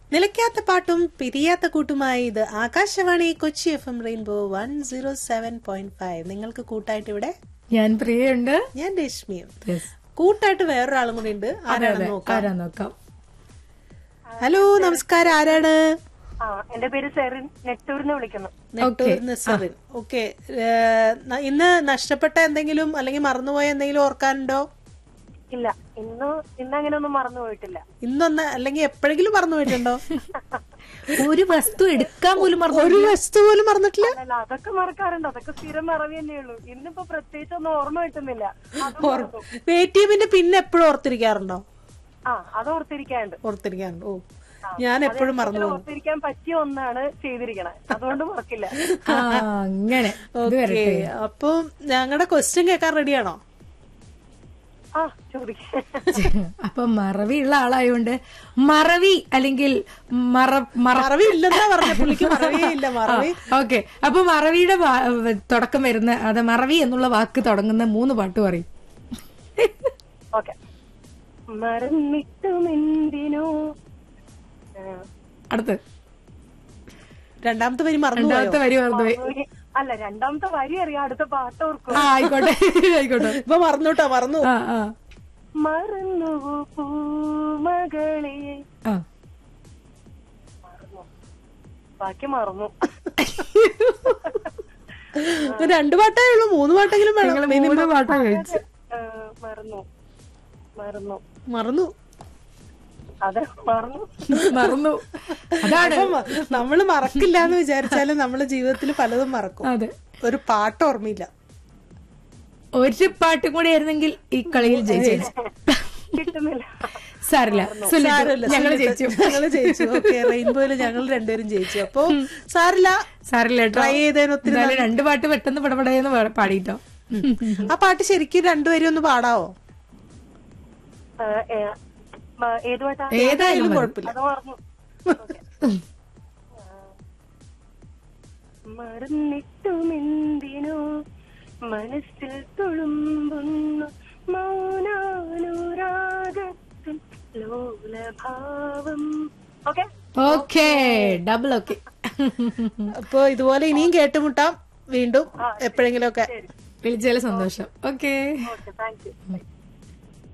നിലയ്ക്കാത്ത പാട്ടും പിരിയാത്ത കൂട്ടുമായി ഇത് Akashvani Kochi F M Rainbow one zero seven point five നിങ്ങൾക്ക് കൂട്ടായിട്ട് ഇവിടെ ഞാൻ പ്രിയുണ്ട് ഞാൻ രശ്മിയും കൂട്ടായിട്ട് വേറൊരാളും കൂടി ഉണ്ട് ആരാണെന്ന് നോക്കാം ആരാ നോക്കാം ഹലോ നമസ്കാരം ആരാണ് ആ എന്റെ പേര് സെറിൻ നെട്ടൂരിന്ന് വിളിക്കുന്നു നെട്ടൂരിന്ന് സെറിൻ ഓക്കെ ഇന്ന് നഷ്ടപ്പെട്ട എന്തെങ്കിലും അല്ലെങ്കിൽ മറന്നുപോയ എന്തെങ്കിലും ഓർക്കാനുണ്ടോ ഇല്ല ഇന്ന് ഇന്ന് അങ്ങനെ ഒന്നും മറന്നു പോയിട്ടില്ല ഇന്നൊന്ന് അല്ലെങ്കിൽ എപ്പോഴെങ്കിലും മറന്നു പോയിട്ടുണ്ടോ ഒരു വസ്തു എടുക്കാൻ പോലും മറന്നു ഒരു വസ്തു പോലും മറന്നിട്ടില്ല അല്ല അതൊക്കെ മറക്കാറുണ്ട് അതൊക്കെ സ്ഥിരം മറവി തന്നെയുള്ളൂ ഇന്നിപ്പോ പ്രത്യേകിച്ച് ഒന്നും ഓർമ്മ കിട്ടുന്നില്ല അത് മറന്നു. എ ടി എമ്മിന്റെ പിൻ എപ്പോഴും ഓർത്തിരിക്കാറുണ്ടോ ആ അത് ഓർത്തിരിക്കാണ്ട് ഓർത്തിരിക്കാറുണ്ട് ഓ ഞാൻ എപ്പോഴും മറന്നു പോകും ഓർത്തിരിക്കാൻ പറ്റിയ ഒന്നാണ് ചെയ്തിരിക്കണേ അതുകൊണ്ട് മറക്കില്ല ആ അങ്ങനെ ഇത് ഓക്കെ വരട്ടെ അപ്പൊ ഞങ്ങളുടെ ക്വസ്റ്റ്യൻ കേൾക്കാൻ റെഡിയാണോ ആ ചോദിക്കാം അപ്പൊ മറവിയുള്ള ആളായോണ്ട് മറവി അല്ലെങ്കിൽ മറ മറ മറവി ഇല്ലെന്നാ പറഞ്ഞ പുള്ളിക്ക് മറവിയേ ഇല്ല മറവി ഓക്കെ അപ്പൊ മറവിയുടെ വാ- തുടക്കം വരുന്ന അത് മറവി എന്നുള്ള വാക്ക് തുടങ്ങുന്ന മൂന്ന് പാട്ട് പറയും ഓക്കെ മറന്നിട്ടുമെന്തിനോ ആ, അടുത്ത് രണ്ടാമത്തെ വരി മറന്നുപോയോ രണ്ടാമത്തെ വരി മറന്നുപോയി ഒരു- അല്ല രണ്ടാമത്തെ വരി അറിയാം അടുത്ത പാട്ട് ഓർക്കും ആ ആയിക്കോട്ടെ ആയിക്കോട്ടെ ഇപ്പൊ മറന്നുട്ടോ മറന്നു ആ ആ മറന്നു പൂമകളെ ആ ബാക്കി മറന്നു ഇപ്പൊ രണ്ടു പാട്ടേ ഉള്ളൂ മൂന്ന് പാട്ടെങ്കിലും വേണം നിങ്ങള് മൂന്ന് പാട്ടാ കഴിച്ചു ആ, മറന്നു മറന്നു മറന്നു അതെ മറന്നു മറന്നു അതാണ് അപ്പൊ മ- നമ്മള് മറക്കില്ല എന്ന് വിചാരിച്ചാലും നമ്മള് ജീവിതത്തിൽ പലതും മറക്കും അതെ ഒരു പാട്ട് ഓർമ്മയില്ല ഒരു പാട്ടും കൂടി ആയിരുന്നെങ്കിൽ ഈ കളിയിൽ ജയിച്ചു കിട്ടുന്നില്ല സാരില്ല സാരമില്ല ഞങ്ങൾ സുനിത, ജയിച്ചു ഞങ്ങള് ജയിച്ചു ഓക്കെ റെയിൻബോയില് ഞങ്ങൾ രണ്ടുപേരും ജയിച്ചു അപ്പൊ സാരില്ല സാരില്ല കേട്ടോ ട്രൈ ചെയ്തതിന് ഒത്തിരി എന്തായാലും രണ്ട് പാട്ട് പെട്ടെന്ന് പടപടയെന്ന് പാ- പാടിട്ടോ ആ പാട്ട് ശരിക്കും രണ്ടുപേരും ഒന്ന് പാടാവോ ആ, ഏ, മ- ഏത് പാട്ടാ ഏതായാലും മതി. കുഴപ്പമില്ല അത് മറന്നു ഓക്കേ. ആ, മറന്നിട്ടുമെന്തിനോ മനസ്സിൽ തുളുമ്പുന്നു മൗനാനുരാഗത്തിൽ ലോലഭാവം ഓക്കെ ഓക്കെ ഡബിൾ ഓക്കെ അപ്പൊ ഇതുപോലെ ഇനിയും കേട്ടുമുട്ടാം വീണ്ടും എപ്പോഴെങ്കിലും ഒക്കെ വിളിച്ചാലും സന്തോഷം ഓക്കെ ഓക്കെ താങ്ക് യു